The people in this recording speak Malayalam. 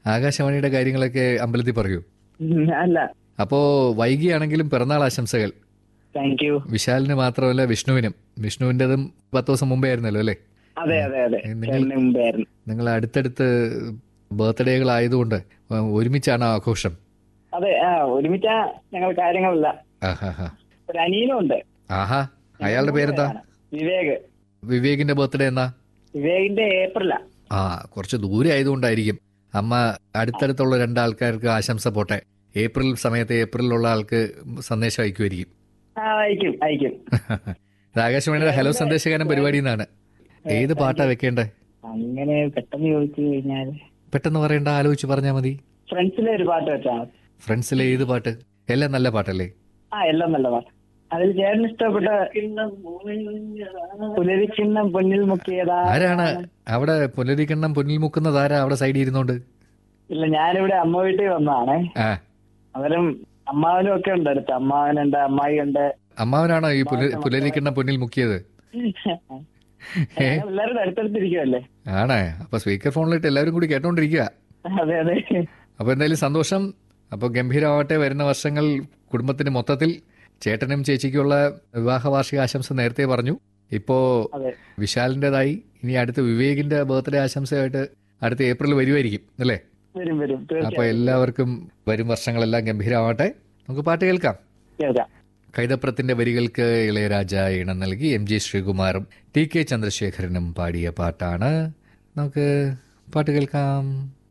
ആകാശവാണിയുടെ കാര്യങ്ങളൊക്കെ അമ്പലത്തിൽ പറയൂ ഉം, അല്ല അപ്പോ വൈകിയാണെങ്കിലും പിറന്നാൾ ആശംസകൾ താങ്ക് യു വിശാലിന് മാത്രമല്ല വിഷ്ണുവിനും വിഷ്ണുവിൻ്റെതും പത്ത് ദിവസം മുമ്പേ ആയിരുന്നല്ലോ അല്ലേ അതെ അതെ അതെ നിങ്ങൾ- ചേട്ടന് മുമ്പായിരുന്നു നിങ്ങൾ അടുത്തടുത്ത് ബർത്ത്ഡേകളായതുകൊണ്ട് ഒരുമിച്ചാണ് ആഘോഷം അതെ ആ ഒരുമിച്ചാ ഞങ്ങൾ കാര്യങ്ങളില്ല ആഹാ ഒരു അനിയനും ഉണ്ട് ആഹാ അയാളുടെ പേരെന്താ വിവേക് വിവേകിന്റെ ബർത്ത്ഡേ എന്നാ വിവേകിന്റെ ഏപ്രിലാ ആ കുറച്ച് ദൂരെ ആയതുകൊണ്ടായിരിക്കും അമ്മ അടുത്തടുത്തുള്ള രണ്ടാൾക്കാർക്ക് ആശംസ പോട്ടെ ഏപ്രിൽ സമയത്ത് ഏപ്രിലുള്ള ആൾക്ക് സന്ദേശം അയക്കുമായിരിക്കും ആ അയക്കും അയക്കും ഇത് ആകാശവാണിയുടെ ഹലോ സന്ദേശകാരൻ പരിപാടി എന്നാണ് ഏത് പാട്ടാ വെക്കേണ്ടേ അങ്ങനെ പെട്ടെന്ന് ചോദിച്ചു കഴിഞ്ഞാൽ പെട്ടെന്ന് പറയണ്ട ആലോചിച്ച് പറഞ്ഞാൽ മതി ഫ്രണ്ട്സിലെ ഒരു പാട്ട് വെച്ചാ മതി. ഫ്രണ്ട്സിലെ ഏത് പാട്ട് എല്ലാം നല്ല പാട്ടല്ലേ ആ എല്ലാം നല്ല പാട്ട് അതിൽ ചേട്ടന് ഇഷ്ടപ്പെട്ട പുലരിക്കിണ്ണം പൊന്നിൽ മുക്കിയതാ ആരാണ് അവിടെ പുനരിക്കണ്ണം പൊന്നിൽ മുക്കുന്നത് ആരാ അവിടെ സൈഡിൽ ഇരുന്നോണ്ട് ഇല്ല ഞാനിവിടെ അമ്മ വീട്ടിൽ വന്നതാണേ ആ അവരും അമ്മാവനും ഒക്കെ ഉണ്ട് അടുത്ത് അമ്മാവനുണ്ട് അമ്മായി ഉണ്ട് അമ്മാവനാണോ ഈ പുല- പുലരിക്കണ്ണം പൊന്നിൽ മുക്കിയത് ഏ എല്ലാവരും അടുത്തടുത്തിരിക്കുമല്ലേ ആണേ അപ്പൊ സ്പീക്കർ ഫോണിലിട്ട് എല്ലാവരും കൂടി കേട്ടോണ്ടിരിക്കുക അതെ അതെ അപ്പൊ എന്തായാലും സന്തോഷം അപ്പോൾ ഗംഭീരമാവട്ടെ വരുന്ന വർഷങ്ങൾ കുടുംബത്തിന് മൊത്തത്തിൽ ചേട്ടനും ചേച്ചിക്കുള്ള വിവാഹ വാർഷിക ആശംസ നേരത്തെ പറഞ്ഞു ഇപ്പോ അതെ വിശാലിൻ്റെതായി ഇനി അടുത്ത വിവേകിന്റെ ബർത്ത്ഡേ ആശംസയായിട്ട് അടുത്ത ഏപ്രിൽ വരുമായിരിക്കും അല്ലേ വരും വരും അപ്പൊ തീർച്ചയായും എല്ലാവർക്കും വരും വർഷങ്ങളെല്ലാം ഗംഭീരമാവട്ടെ നമുക്ക് പാട്ട് കേൾക്കാം കേൾക്കാം കൈതപ്രത്തിന്റെ വരികൾക്ക് ഇളയരാജ ഇണം നൽകി എം ജി ശ്രീകുമാറും ടി കെ ചന്ദ്രശേഖരനും പാടിയ പാട്ടാണ് നമുക്ക് പാട്ട് കേൾക്കാം